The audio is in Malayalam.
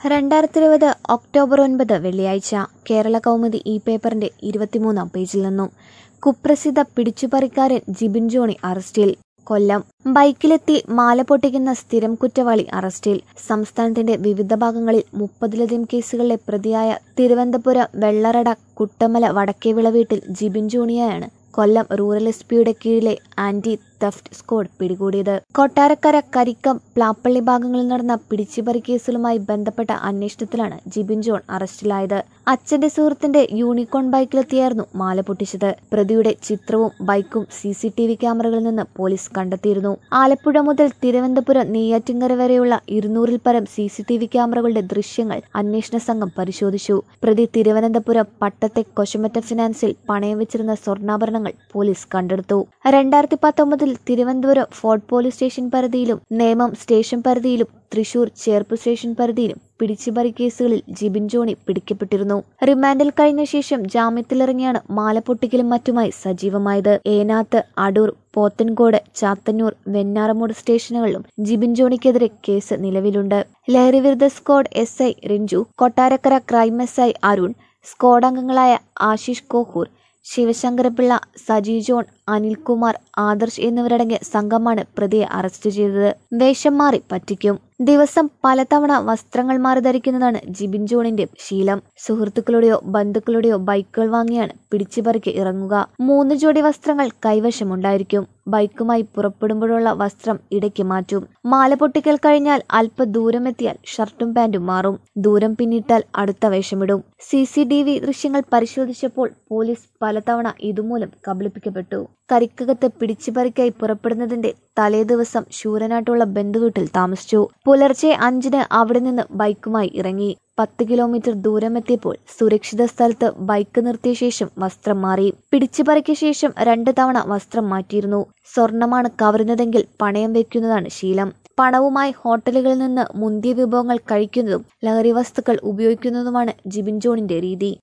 രണ്ടായിരത്തി ഇരുപത് ഒക്ടോബർ ഒൻപത് വെള്ളിയാഴ്ച കേരള കൗമുദി ഈ പേപ്പറിന്റെ ഇരുപത്തിമൂന്നാം പേജിൽ നിന്നും കുപ്രസിദ്ധ പിടിച്ചുപറിക്കാരൻ ജിബിൻ ജോണി അറസ്റ്റിൽ കൊല്ലം ബൈക്കിലെത്തി മാല പൊട്ടിക്കുന്ന സ്ഥിരം കുറ്റവാളി അറസ്റ്റിൽ സംസ്ഥാനത്തിന്റെ വിവിധ ഭാഗങ്ങളിൽ മുപ്പതിലധികം കേസുകളിലെ പ്രതിയായ തിരുവനന്തപുരം വെള്ളറട കുട്ടമല വടക്കേവിള വീട്ടിൽ ജിബിൻ ജോണിയാണ് കൊല്ലം റൂറൽ എസ് പിയുടെ കീഴിലെ ആന്റി തെഫ്റ്റ് സ്ക്വാഡ് പിടികൂടിയത് കൊട്ടാരക്കര കരിക്കം പ്ലാപ്പള്ളി ഭാഗങ്ങളിൽ നടന്ന പിടിച്ചുപറി കേസുകളുമായി ബന്ധപ്പെട്ട അന്വേഷണത്തിലാണ് ജിബിൻ ജോൺ അറസ്റ്റിലായത് അച്ഛന്റെ സുഹൃത്തിന്റെ യൂണിക്കോൺ ബൈക്കിലെത്തിയായിരുന്നു മാല പൊട്ടിച്ചത് പ്രതിയുടെ ചിത്രവും ബൈക്കും സി സി ടി വി ക്യാമറകളിൽ നിന്ന് പോലീസ് കണ്ടെത്തിയിരുന്നു ആലപ്പുഴ മുതൽ തിരുവനന്തപുരം നെയ്യാറ്റിങ്കര വരെയുള്ള ഇരുന്നൂറിൽ പരം സി സി ടി വി ക്യാമറകളുടെ ദൃശ്യങ്ങൾ അന്വേഷണ സംഘം പരിശോധിച്ചു പ്രതി തിരുവനന്തപുരം പട്ടത്തെ കൊശമറ്റ ഫിനാൻസിൽ പണയം വെച്ചിരുന്ന സ്വർണ്ണാഭരണങ്ങൾ പോലീസ് കണ്ടെടുത്തു രണ്ടായിരത്തി പത്തൊമ്പതിൽ തിരുവനന്തപുരം ഫോർട്ട് പോലീസ് സ്റ്റേഷൻ പരിധിയിലും നേമം സ്റ്റേഷൻ പരിധിയിലും തൃശൂർ ചേർപ്പ് സ്റ്റേഷൻ പരിധിയിലും പിടിച്ചുപറി കേസുകളിൽ ജിബിൻ ജോണി പിടിക്കപ്പെട്ടിരുന്നു റിമാൻഡിൽ കഴിഞ്ഞ ശേഷം ജാമ്യത്തിലിറങ്ങിയാണ് മാല പൊട്ടിക്കലും മറ്റുമായി സജീവമായത് ഏനാത്ത് അടൂർ പോത്തൻകോട് ചാത്തന്നൂർ വെഞ്ഞാറമൂട് സ്റ്റേഷനുകളിലും ജിബിൻ ജോണിക്കെതിരെ കേസ് നിലവിലുണ്ട് ലഹരിവിരുദ്ധ squad S I Ranju Kottarakkara crime S I Arun squad അംഗങ്ങളായ ആശിഷ് കോഹൂർ ശിവശങ്കരപിള്ള സജി ജോൺ അനിൽകുമാർ ആദർശ് എന്നിവരടങ്ങിയ സംഘമാണ് പ്രതിയെ അറസ്റ്റ് ചെയ്തത് വേഷം മാറി പറ്റിക്കും ദിവസം പലതവണ വസ്ത്രങ്ങൾ മാറി ധരിക്കുന്നതാണ് ജിബിൻ ജോണിന്റെ ശീലം സുഹൃത്തുക്കളുടെയോ ബന്ധുക്കളുടെയോ ബൈക്കുകൾ വാങ്ങിയാണ് പിടിച്ചുപറിക്ക് ഇറങ്ങുക മൂന്ന് ജോഡി വസ്ത്രങ്ങൾ കൈവശമുണ്ടായിരിക്കും ബൈക്കുമായി പുറപ്പെടുമ്പോഴുള്ള വസ്ത്രം ഇടയ്ക്ക് മാറ്റും മാല പൊട്ടിക്കൽ കഴിഞ്ഞാൽ അല്പ ദൂരമെത്തിയാൽ ഷർട്ടും പാന്റും മാറും ദൂരം പിന്നിട്ടാൽ അടുത്ത വേഷമിടും സി സി ടി വി ദൃശ്യങ്ങൾ പരിശോധിച്ചപ്പോൾ പോലീസ് പലതവണ ഇതുമൂലം കബളിപ്പിക്കപ്പെട്ടു കരിക്കകത്ത് പിടിച്ചുപറിക്കായി പുറപ്പെടുന്നതിന്റെ തലേദിവസം ശൂരനാട്ടുള്ള ബന്ധുവീട്ടിൽ താമസിച്ചു പുലർച്ചെ അഞ്ചിന് അവിടെ നിന്ന് ബൈക്കുമായി ഇറങ്ങി പത്ത് കിലോമീറ്റർ ദൂരമെത്തിയപ്പോൾ സുരക്ഷിത സ്ഥലത്ത് ബൈക്ക് നിർത്തിയ ശേഷം വസ്ത്രം മാറി പിടിച്ചുപറിക്ക് ശേഷം രണ്ട് തവണ വസ്ത്രം മാറ്റിയിരുന്നു സ്വർണമാണ് കവരുന്നതെങ്കിൽ പണയം വെക്കുന്നതാണ് ശീലം പണവുമായി ഹോട്ടലുകളിൽ നിന്ന് മുന്തിയ വിഭവങ്ങൾ കഴിക്കുന്നതും ലഹരി വസ്തുക്കൾ ഉപയോഗിക്കുന്നതുമാണ് ജിബിൻ ജോണിന്റെ രീതി